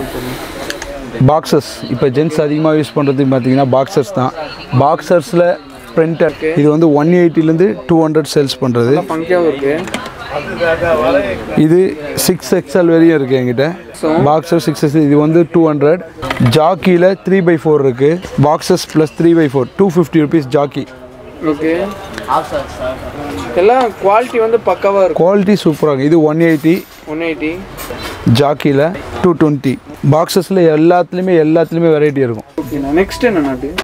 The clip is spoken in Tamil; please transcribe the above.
பாக்ஸஸ் இப்போ ஜென்ஸ் அதிகமாக யூஸ் பண்ணுறது பார்த்தீங்கன்னா பாக்ஸர்ஸ் தான் பாக்ஸர்ஸில் பிரிண்டர் இது வந்து ஒன் எயிட்டிலேருந்து டூ ஹண்ட்ரட் சேல்ஸ் பண்ணுறது ஃபங்கியாகவும் இருக்கு இது சிக்ஸ் எக்ஸ்எல் வரையும் இருக்குது என்கிட்ட பாக்ஸர் சிக்ஸ் எக்ஸ் இது வந்து டூ ஹண்ட்ரட் ஜாக்கியில் த்ரீ பை ஃபோர் இருக்குது boxes plus three by four two fifty rupees Jockey okay எல்லாம் குவாலிட்டி வந்து பக்காவாக இருக்கும் குவாலிட்டி சூப்பராக இருக்குது இது ஒன் எயிட்டி ஒன் எயிட்டி ஜாக்கியில் டூ டுவெண்ட்டி பாக்ஸஸில் எல்லாத்துலேயுமே எல்லாத்துலேயுமே வெரைட்டி இருக்கும் ஓகேண்ணா நெக்ஸ்ட் என்னண்ணா அது